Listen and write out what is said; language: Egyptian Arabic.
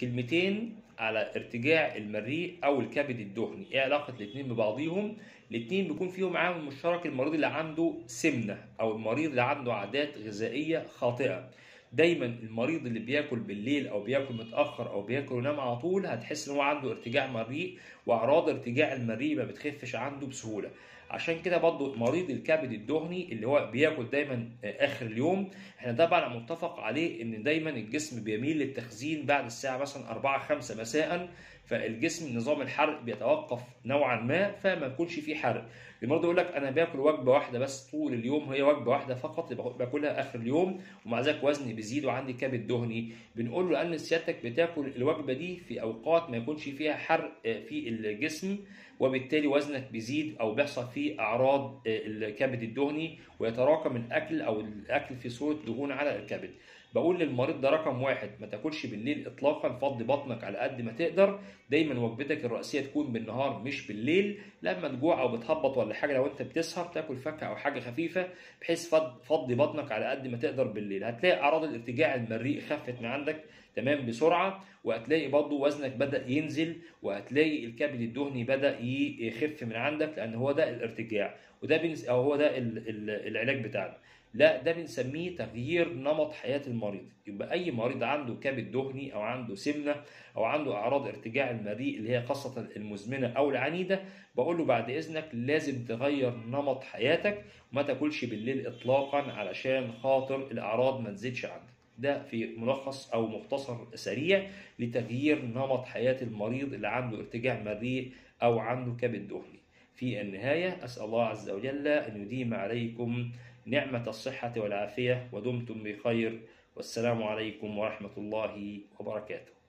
كلمتين على ارتجاع المريء او الكبد الدهني ايه علاقه الاثنين ببعضيهم الاثنين بيكون فيهم عامل مشترك المريض اللي عنده سمنه او المريض اللي عنده عادات غذائيه خاطئه دايما المريض اللي بياكل بالليل او بياكل متاخر او بياكل وينام على طول هتحس ان هو عنده ارتجاع مريء واعراض ارتجاع المريء ما بتخفش عنده بسهوله عشان كده برضه مريض الكبد الدهني اللي هو بياكل دايما اخر اليوم احنا طبعا متفق عليه ان دايما الجسم بيميل للتخزين بعد الساعه مثلا 4 5 مساء فالجسم نظام الحرق بيتوقف نوعا ما فما يكونش فيه حرق المرضى يقول لك انا باكل وجبه واحده بس طول اليوم هي وجبه واحده فقط باكلها اخر اليوم ومع ذلك وزني بيزيد وعندي كبد دهني بنقول له لان سيادتك بتاكل الوجبه دي في اوقات ما يكونش فيها حرق في الجسم وبالتالي وزنك بيزيد او بيحصل فيه اعراض الكبد الدهني ويتراكم الاكل او الاكل في صوره دهون على الكبد بقول للمريض ده رقم واحد ما تاكلش بالليل اطلاقا فضي بطنك على قد ما تقدر دايما وجبتك الرئيسيه تكون بالنهار مش بالليل لما تجوع او بتهبط ولا حاجه لو انت بتسهر تاكل فاكهه او حاجه خفيفه بحيث فضي بطنك على قد ما تقدر بالليل هتلاقي اعراض الارتجاع المريء خفت من عندك تمام بسرعه وهتلاقي برضه وزنك بدا ينزل وهتلاقي الكبد الدهني بدا يخف من عندك لان هو ده الارتجاع وده بنس او هو ده العلاج بتاعنا لا ده بنسميه تغيير نمط حياة المريض يبقى أي مريض عنده كبد دهني أو عنده سمنة أو عنده أعراض ارتجاع المريء اللي هي خاصة المزمنة أو العنيدة بقول له بعد إذنك لازم تغير نمط حياتك وما تاكلش بالليل إطلاقا علشان خاطر الأعراض ما تزيدش عندك ده في ملخص أو مختصر سريع لتغيير نمط حياة المريض اللي عنده ارتجاع مريء أو عنده كبد دهني في النهاية أسأل الله عز وجل أن يديم عليكم نعمة الصحة والعافية ودمتم بخير والسلام عليكم ورحمة الله وبركاته